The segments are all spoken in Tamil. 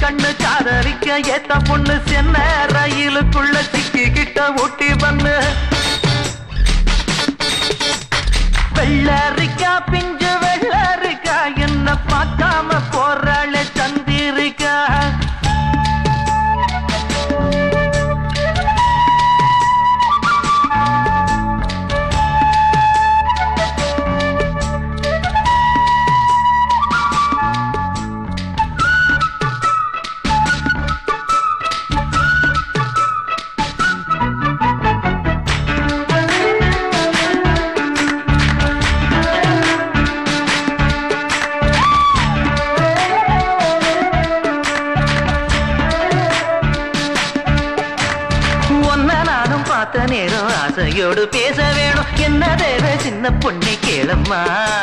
கண்ணு காதலிக்க ஏத்த பொண்ணு சென்ன ரயிலுக்குள்ள சிக்கிக்கிட்ட ஊட்டி பண்ணு வெள்ளரிக்கா பிஞ்சு வெள்ளரிக்கா என்ன பார்க்காம போறாளே சந்திரிக்கா ஒன்ன நானும் பார்த்த நேரம் ஆசையோடு பேச வேணும் என்ன தேவை சின்ன பொண்ணை கேளம்மா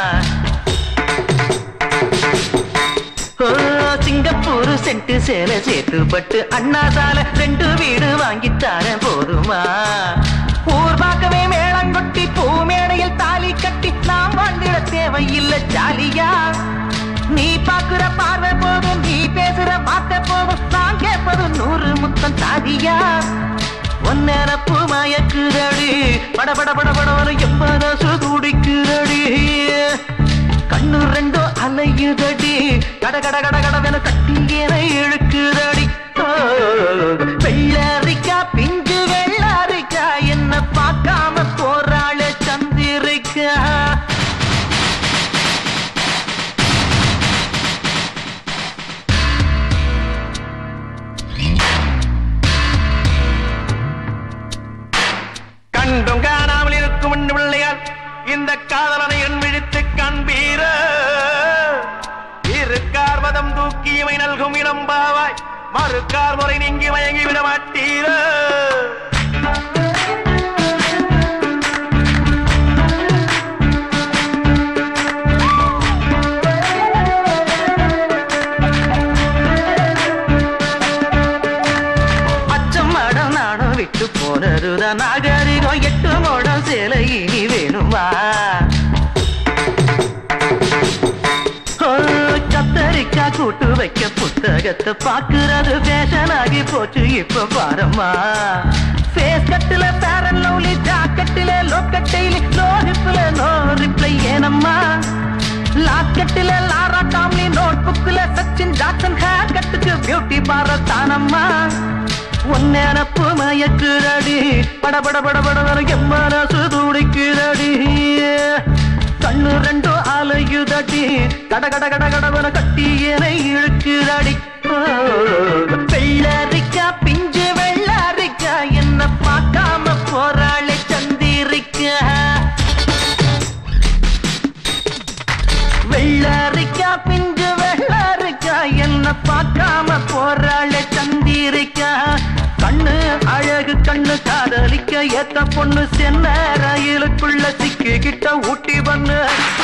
ஓ, சிங்கப்பூர் சென்ட்டு சேலை சேர்த்து பட்டு அண்ணா சாலை ரெண்டு வீடு வாங்கித்தார போதுமா ஊர் பார்க்கவே மேளங்கொட்டி பூ மேடையில் தாலி கட்டி நாம் வாழ்ந்திட தேவையில்லை ஜாலியா நீ பாக்குற பார்வை போதும் நீ பேசுற வார்த்தை போதும் நான் கேட்பது நூறு முத்தம் தாதியா ஒன்னரப்பு மயக்குதடி பட பட பட பட வரும் எப்பதாசு துடிக்குதடி கண்ணு ரெண்டும் அலையுதடி கட கட கட கடவென கட்டி என இழுக்குதடி ஓ, வெள்ளரிக்கா பிஞ்சு வெள்ளரிக்கா என்ன பார்க்காம போறாளே சந்திரிக்கா கண்டும் காணாமல் இருக்கும் என் பிள்ளையார் இந்த காதலனை என் விழித்து காண்பீர இருக்கார் மதம் தூக்கி இமை நல்கும் இளம்பாவாய் மறுக்கார் முறை நீங்கி மயங்கி விட மாட்டீர அச்சம் மடம் நாடம் விட்டு போனதுதான் நாகரிகம் எட்டு மோடம் சேலை இனி வேணுமா ஓ, கத்தரிக்கா கூட்டு வைக்க புத்தகத்தை பாக்குறது ஃபேஷன் ஆகி போச்சு இப்ப பாரம்மா ஃபேஸ் கட்டுல பேரன் லவ்லி ஜாக்கெட்டில லோக்கட்டையில நோ ஹிப்ல நோ ரிப்ளை ஏனம்மா லாக்கெட்டில லாரா டாம்லி நோட் புக்ல சச்சின் ஜாக்சன் ஹேர் கட்டுக்கு பியூட்டி பாரத் தானம்மா உன்னப்பு மயக்குதடி பட பட பட பட வரும் என் மனசு துடிக்குதடி கண்ணு ரெண்டும் அலையுதடி கட கட கட கடவன கட்டி என இழுக்குதடி ஓ, வெள்ளரிக்கா பிஞ்சு வெள்ளரிக்கா என்ன பார்க்காம போறாளே சந்திரிக்கா வெள்ளரிக்கா பிஞ்சு வெள்ளரிக்கா என்ன பார்க்காம போறாளே சந்திரிக்கா கண்ணு அழகு கண்ணு காதலிக்க ஏத்த பொண்ணு சென்ன ரயிலுக்குள்ள சிக்கிக்கிட்ட ஊட்டி பண்ணு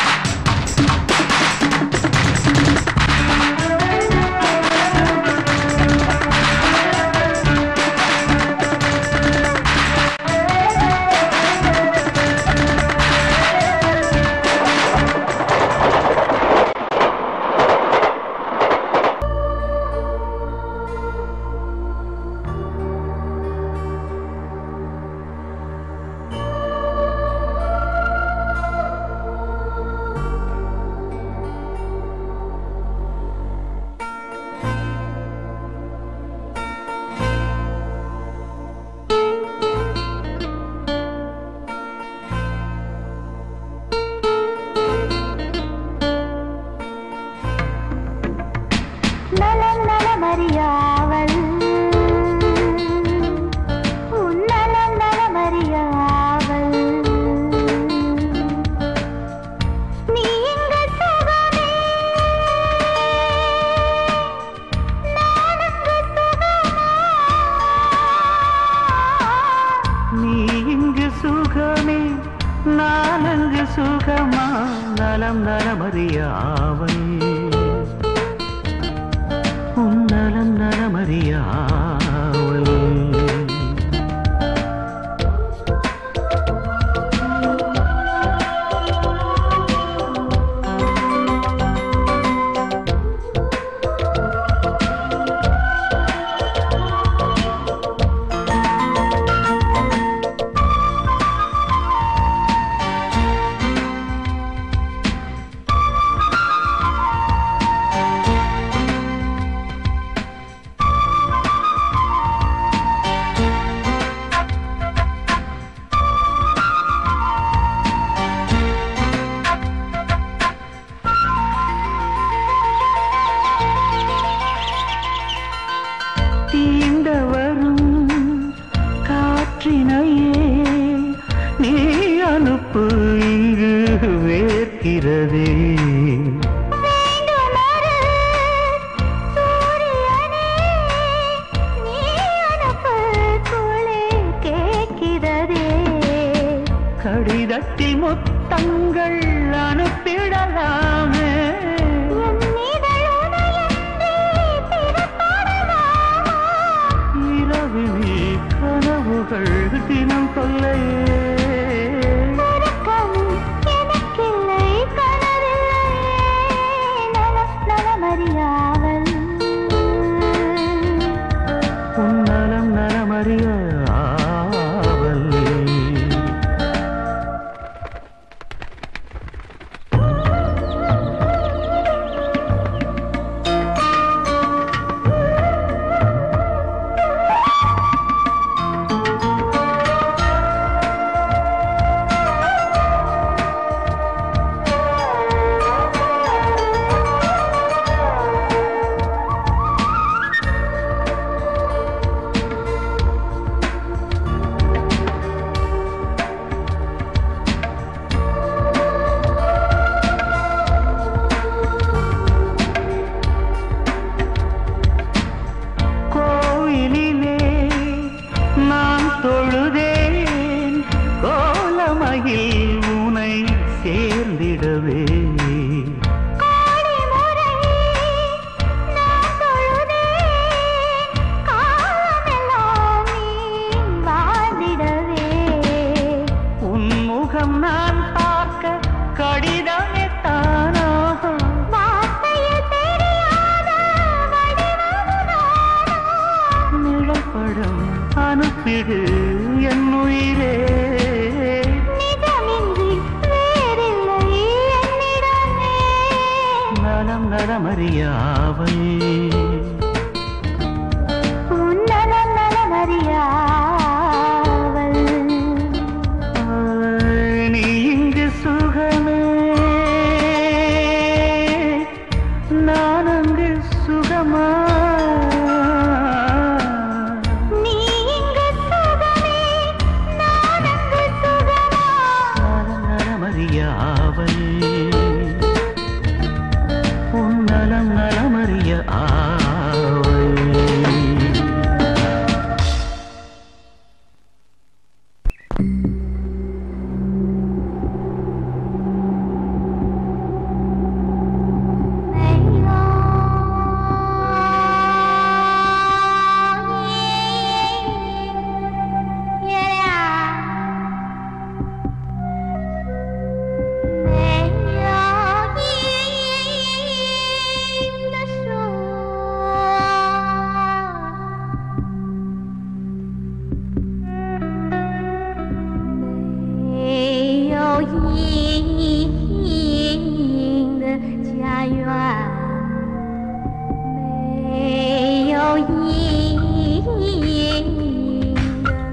நலம் நலமறியாவல் உன் நலம் நலமறியாவல் நீ இங்கு சுகமே நான் இங்கு சுகமா நீ இங்கு சுகமே நான் அங்கு சுகமா நலம் நலமறியாவல் உள்ளத்தில் முத்தங்கள் அனுப்பிடலாமே என் இதழுடையன்றே பிறப்பாடலாமா? இரவிலே கனவுகள் தினம் தொல்லையே உறக்கம் எனக்கில்லை, கனவில்லையே. நலம் நலமறியாவல். உன்னலம் நலமறிய ஆவல் கோயிலிலே நான் தொழுதேன் கோலமகில் உனை சேர்ந்திடவே கோடி முறை நான் தொழுதேன், காலமெல்லாம் நீ வாழ்ந்திடவே. உன்முகம் நான் பார்க்க கடிதமே தானா வார்த்தையில் தெரியாத வடிவமுதானா? நிழற்படம் அனுப்பிடு என் உயிரே நிஜமின்றி வேறில்லை என்னிடமே. நலம் நலமறியாவல் உன்னலம் நலமறியாவல். நீ இங்கு சுகமே நான் அங்கு சுகமா நீ இங்கு சுகமே, நான் அங்கு சுகமா. நலம் நலமறியாவல் உன் நலம் நலமறிய ஆவல் 没有阴影的家园，没有阴影的。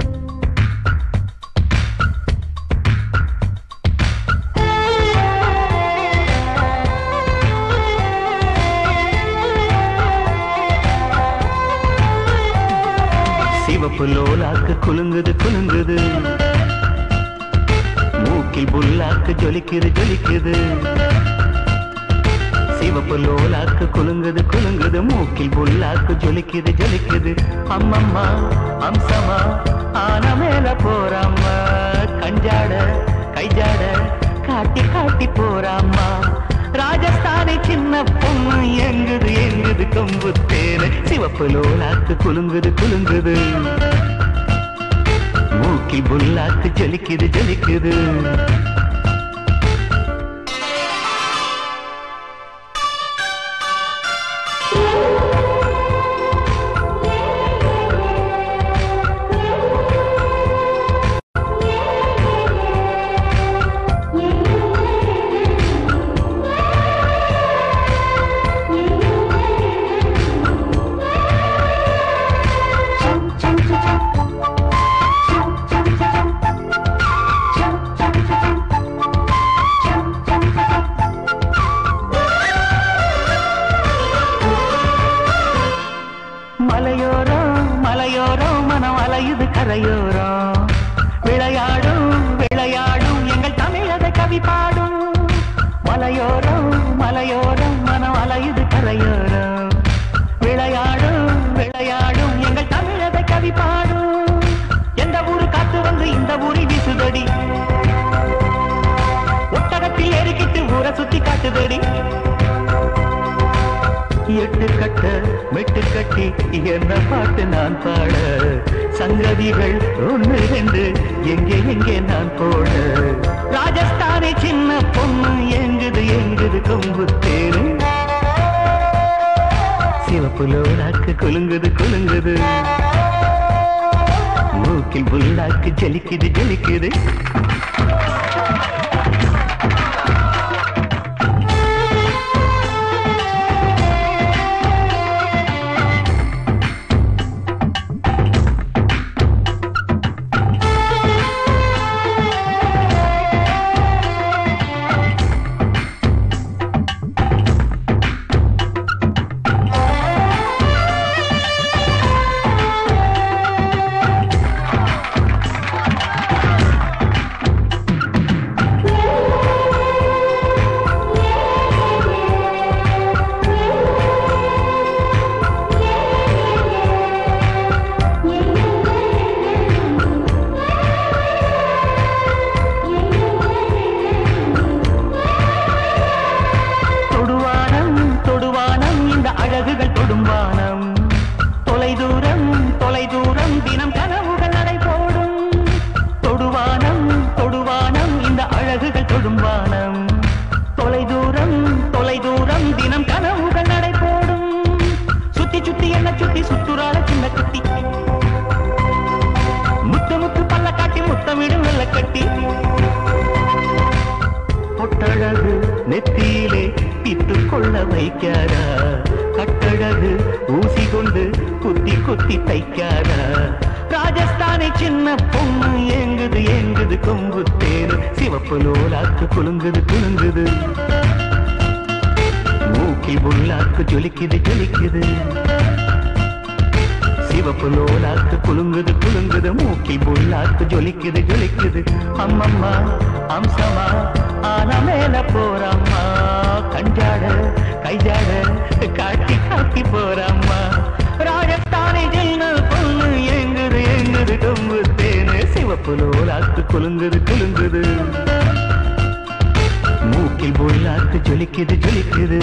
சிவப்பு லோலாக்கு குலுங்குது குலுங்குது மூக்கில் புல்லாக்கு ஜொலிக்குது ஜொலிக்குது சிவப்பு லோலாக்கு குலுங்குது குலுங்குது மூக்கில் புல்லாக்கு ஜொலிக்குது ஜொலிக்குது அம்மம்மா அம்சமா ஆன மேல போறாம்மா கஞ்சாட கைஜாட காட்டி காட்டி போறாம்மா ராஜஸ்தானை சின்ன பொண்ணு எங்குது எங்குது கொம்பு தேன சிவப்பு லோலாக்கு குலுங்குது குலுங்குது மூக்கில் புல்லாக்கு ஜொலிக்குது ஜொலிக்குது மலையோரம் மலையோரம் மனம் அலையுது கரையோரம் விளையாடும் விளையாடும் எங்கள் தமிழக கவி பாடும் மலையோரம் மலையோரம் மனம் அலையுது கரையோரம் விளையாடும் விளையாடும் எங்கள் தமிழக கவி பாடும் எந்த ஊரு காத்து வந்து இந்த ஊரில் வீசுதடி காட்டுதடி எட்டு கட்ட மெட்டு கட்டி என்ன பாட்டு நான் பாட சங்கதிகள் ஒன்று ரெண்டு எங்கே எங்கே நான் போட ராஜஸ்தானி சின்ன பொண்ணு எங்குது எங்குது கொம்பு தேரு சிவப்பு லோடாக்கு குலுங்குது குலுங்குது மூக்கில் புல்லாக்கு ஜலிக்குது ஜலிக்குது தொடுவானம் தொடுவானம் இந்த அழகுகள் தொடும்பானம் தொலைதூரம் தொலைதூரம் தினம் கனவுகள் நடை போடும் தொடுவானம் தொடுவானம் இந்த அழகுகள் தொடும்பானம் தொலைதூரம் தொலைதூரம் தினம் கனவுகள் நடை போடும் சுத்தி சுத்தி என்ன சுத்தி சுத்துறாள சின்ன குட்டி முத்து முத்து பல்ல காட்டி முத்தமிடும் வெள்ள கட்டி பொட்டழகு நெத்தியிலே பித்து கொள்ள வைக்காதா கட்டழகு ஊசி கொண்டு குத்தி குத்தி தைக்காதா ராஜஸ்தானை சின்ன பொண்ணு ஏங்குது ஏங்குது கொம்பு தேரு சிவப்பு லோலாக்கு குலுங்குது குலுங்குது மூக்கில் புல்லாக்கு ஜொலிக்குது ஜொலிக்குது சிவப்பு லோலாக்கு குலுங்குது குலுங்குது மூக்கில் புல்லாக்கு ஜொலிக்குது ஜொலிக்குது அம்மம்மா அம்சமா ஆன மேல போறம்மா கஞ்சாட கைஜாட காட்டி காட்டி போறம்மா ராஜஸ்தானி ஜெயினல் பொண்ணு எங்குது எங்குது கொம்பு தேனு சிவப்பு லோலாக்கு குலுங்குது குலுங்குது மூக்கில் புல்லாக்கு ஜொலிக்குது ஜொலிக்குது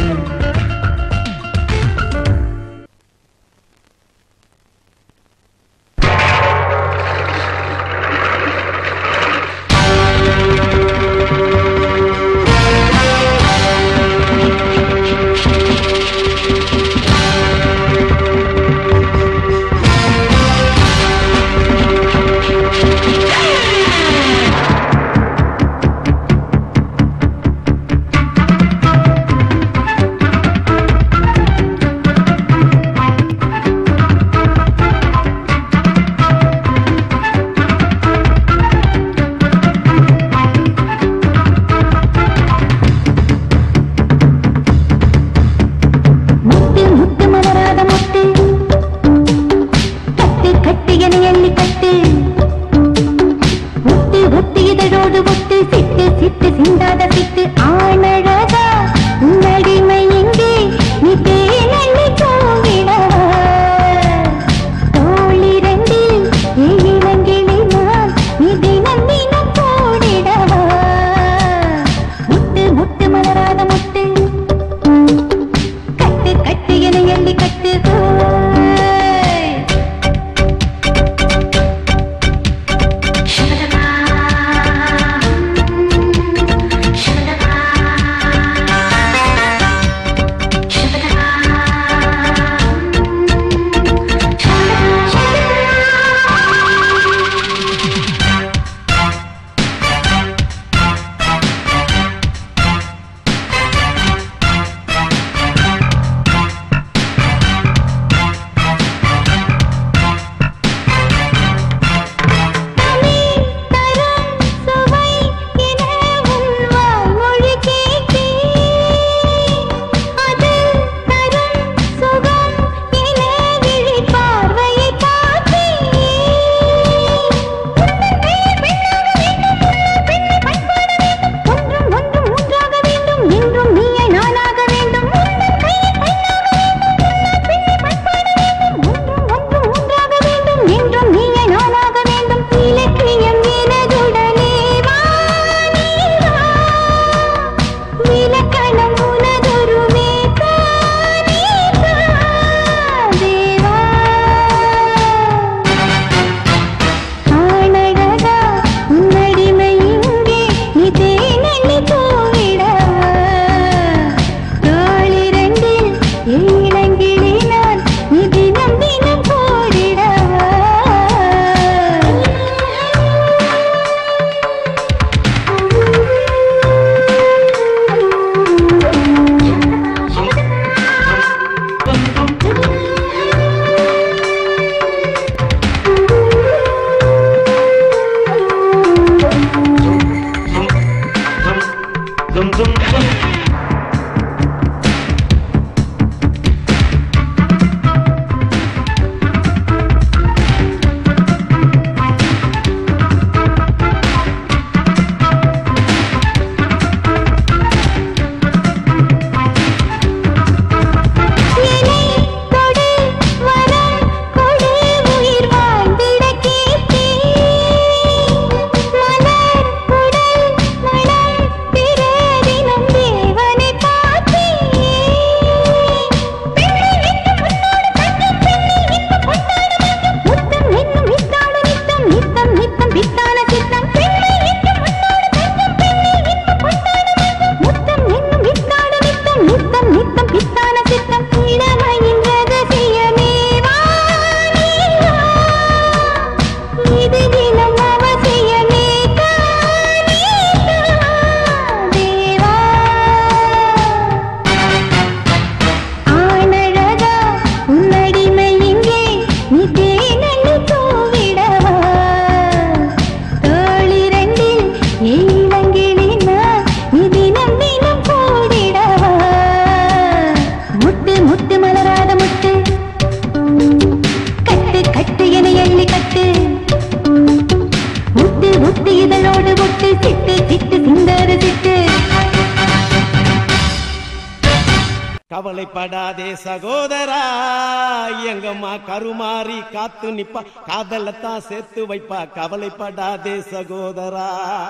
கவலைப்படாதே சகோதரா எங்கம்மா கருமாறி காத்து நிப்பா காதலத்தான் சேர்த்து வைப்பா கவலைப்படாதே சகோதரா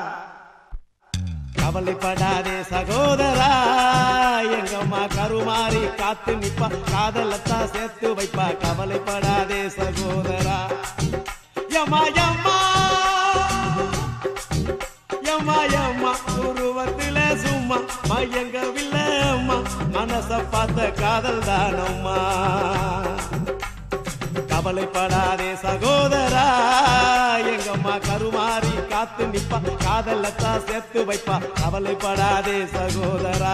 கவலைப்படாதே சகோதரா எங்கம்மா கருமாறி காத்து நிப்பா காதலத்தான் சேர்த்து வைப்பா கவலைப்படாதே சகோதரா யம்மா யம்மா யம்மா யம்மா உருவத்தில சும்மா மயங்கவில்லை அம்மா மனச பார்த்த காதல் தானம்மா கவலைப்படாதே சகோதரா எங்கம்மா கருமாறி காத்து நிப்பா காதலத்தான் சேர்த்து வைப்பா கவலைப்படாதே சகோதரா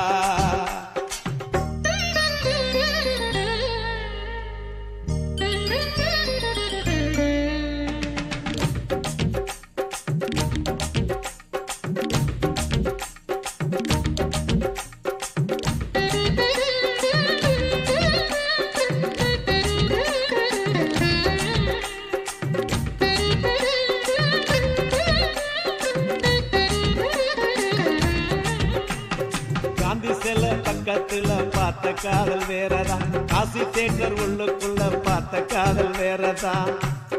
காந்தி சில பக்கத்துல பார்த்த காதல் வேறதான் காசி தேட்டர் உள்ளுக்குள்ள பார்த்த காதல் வேறதான்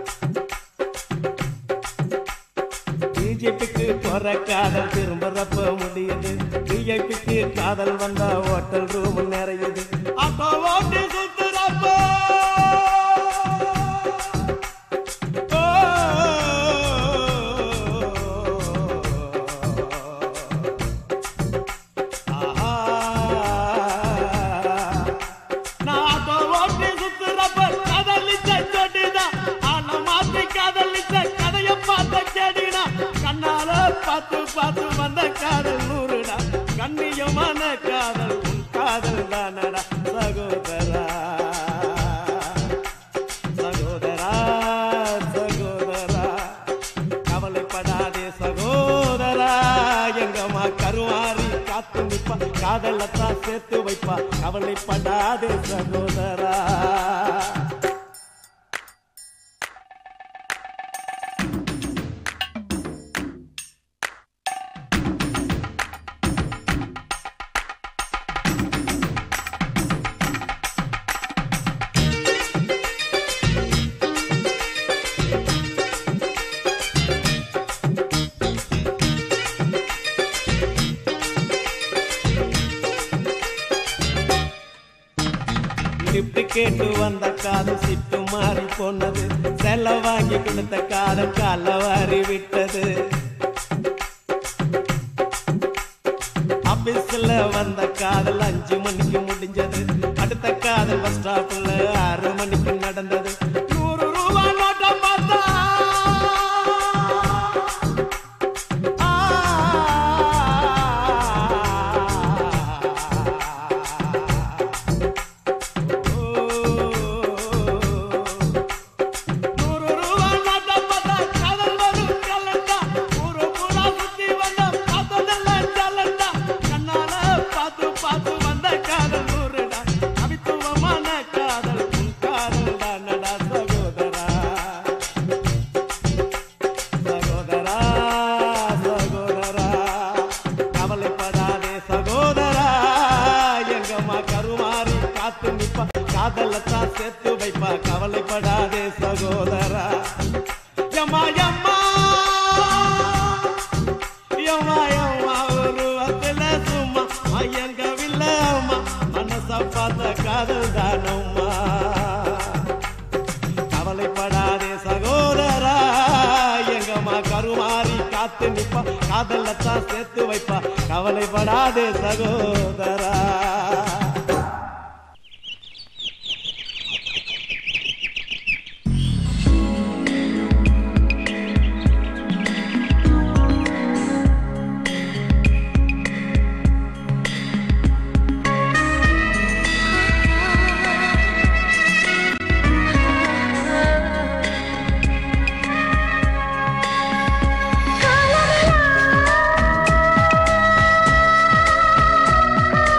பிஜேபிக்கு போற காதல் திரும்பறப்ப முடியுது பிஜேபிக்கு காதல் வந்தா ஹோட்டல் ரூம் நிறையுது அப்போ ஓட்டு சுத்துறப்போ ஆஹா. நான் அப்போ ஓட்டி சுத்துறப்ப காதலிச்ச செடிதான். ஆனா மாத்தி காதலிச்ச கதைய பார்த்த செடினா. கண்ணால பார்த்து பார்த்து வந்த காதல் நூறுடா கண்ணியமான காதல் உன் காதல் தானடா சகோதரா சகோதரா சகோதரா கவலைப்படாதே சகோதரா எங்கம்மா கருவாரி காத்து நிப்பா காதலத்தான் சேர்த்து வைப்பா கவலைப்படாதே சகோதரா கிஃப்ட் கேட்டு வந்த காதல் சிட்டு மாறி போனது செல்ல வாங்கி கொடுத்த காதல் கால வாரி விட்டது ஆபீஸ்ல வந்த காதல் அஞ்சு மணிக்கு முடிஞ்சது அடுத்த காதல் பஸ் ஸ்டாப்ல ஆறு மணிக்கு நடந்தது நூறு ரூபாய் நோட்டம் பார்த்தா நூறு ரூபாய் நோட்டம் பார்த்தா காதல் வரும் கலண்டா ஊரு பூரா சுத்தி வந்த பார்த்ததெல்லாம் சலண்டா கண்ணால பார்த்து பார்த்து வந்த காதல் நூறுடா கவித்துவமான காதல் உன் காதல் தானடா சகோதரா சகோதரா சகோதரா கவலைப்படாதே சகோதரா எங்கம்மா கருமாறி காத்து நிப்பா காதலத்தான் சேர்த்து வைப்பா கவலைப்படாதே சகோதரா யம்மா யம்மா யம்மா யம்மா உருவத்துல சும்மா மயங்கவில்லை அம்மா மனச பார்த்த காதல் தானம்மா கவலைப்படாதே சகோதரா எங்கம்மா கருமாறி காத்து நிப்பா காதலத்தான் சேர்த்து வைப்பா கவலைப்படாதே சகோதரா காலமெல்லாம்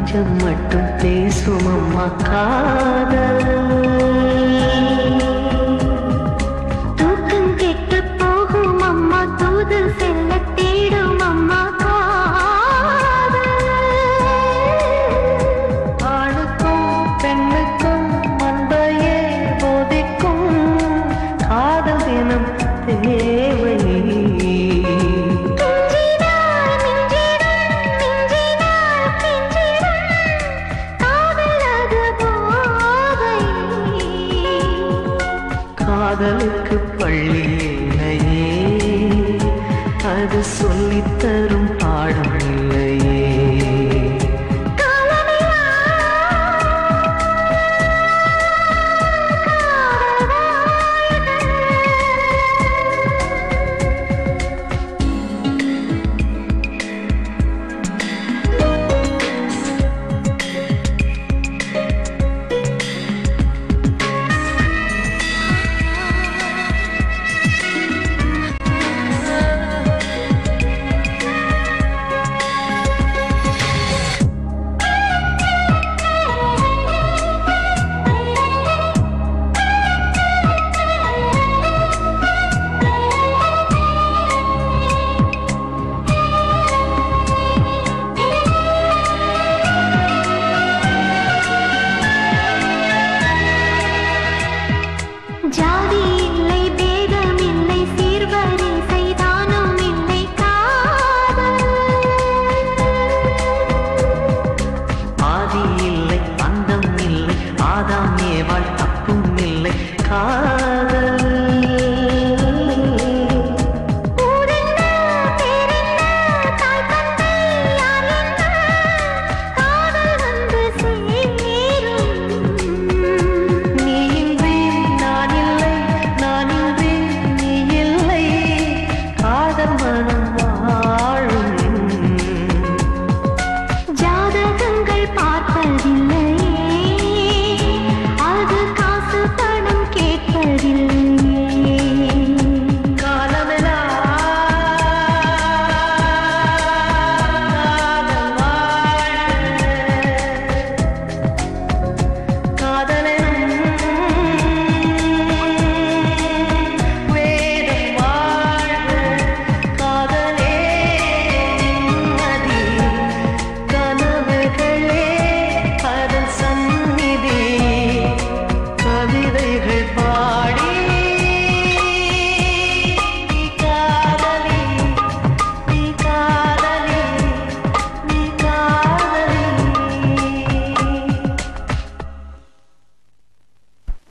கொஞ்சம் மட்டும் பேசும் அம்மா காதல்